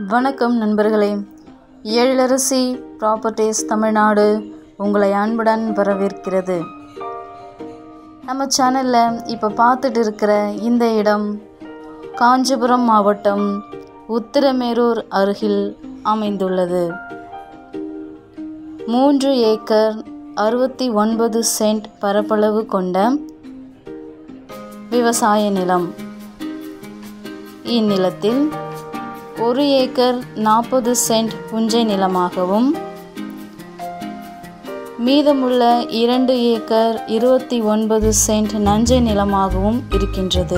வணக்கம் நண்பர்களே எழிலரசி ப்ராப்பர்ட்டிஸ் தமிழ்நாடு உங்களை அன்புடன் வரவேற்கிறது நம்ம சேனலில் இப்போ பார்த்துட்டு இருக்கிற இந்த இடம் காஞ்சிபுரம் மாவட்டம் உத்திரமேரூர் அருகில் அமைந்துள்ளது மூன்று ஏக்கர் அறுபத்தி ஒன்பது சென்ட் பரப்பளவு கொண்ட விவசாய நிலம் இந்நிலத்தில் ஒரு ஏக்கர் நாற்பது சென்ட் புஞ்சை நிலமாகவும் மீதமுள்ள இரண்டு ஏக்கர் இருபத்தி ஒன்பது சென்ட் நஞ்சை நிலமாகவும் இருக்கின்றது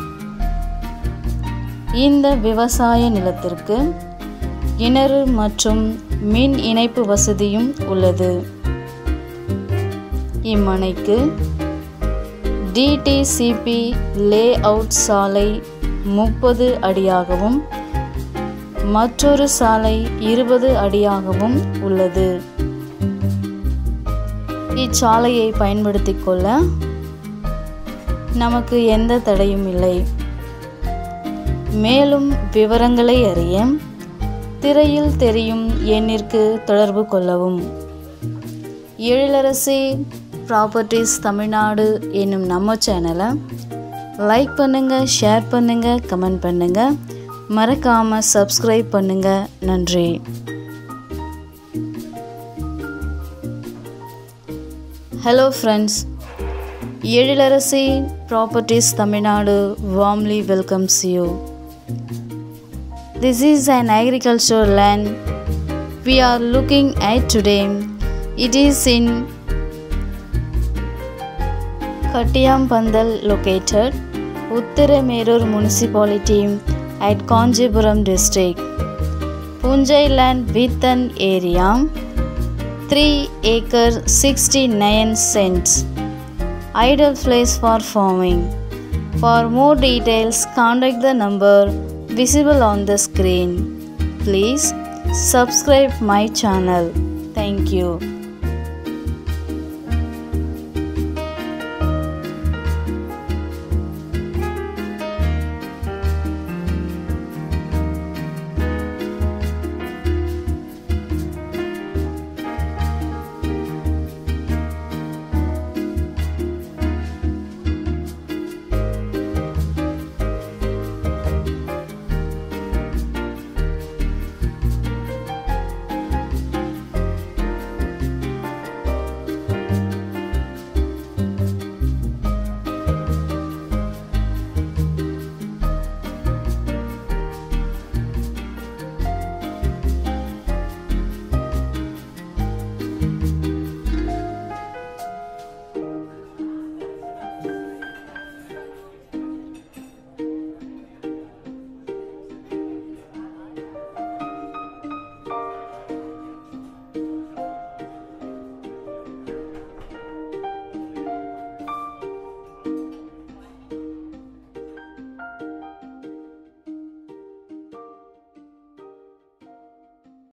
இந்த விவசாய நிலத்திற்கு கிணறு மற்றும் மின் இணைப்பு வசதியும் உள்ளது இம்மனைக்கு டிடிசிபி லே அவுட் சாலை முப்பது அடியாகவும் மற்றொரு சாலை இருபது அடியாகவும் உள்ளது இச்சாலையை பயன்படுத்திக் கொள்ள நமக்கு எந்த தடையும் இல்லை மேலும் விவரங்களை அறிய திரையில் தெரியும் எண்ணிற்கு தொடர்பு கொள்ளவும் எழிலரசி ப்ராப்பர்ட்டிஸ் தமிழ்நாடு என்னும் நம்ம சேனலை லைக் பண்ணுங்கள் ஷேர் பண்ணுங்கள் கமெண்ட் பண்ணுங்கள் மறக்காமல் சப்ஸ்கிரைப் பண்ணுங்கள் நன்றி hello friends Ezhilarasi properties Tamil Nadu warmly welcomes you this is an agricultural land we are looking at today. It is in Kattiyampandal located Uttiramerur municipality at Kanjipuram district. Punjai land with an area 3 acre 69 cents. Ideal place for farming. For more details, contact the number visible on the screen. Please subscribe my channel. Thank you.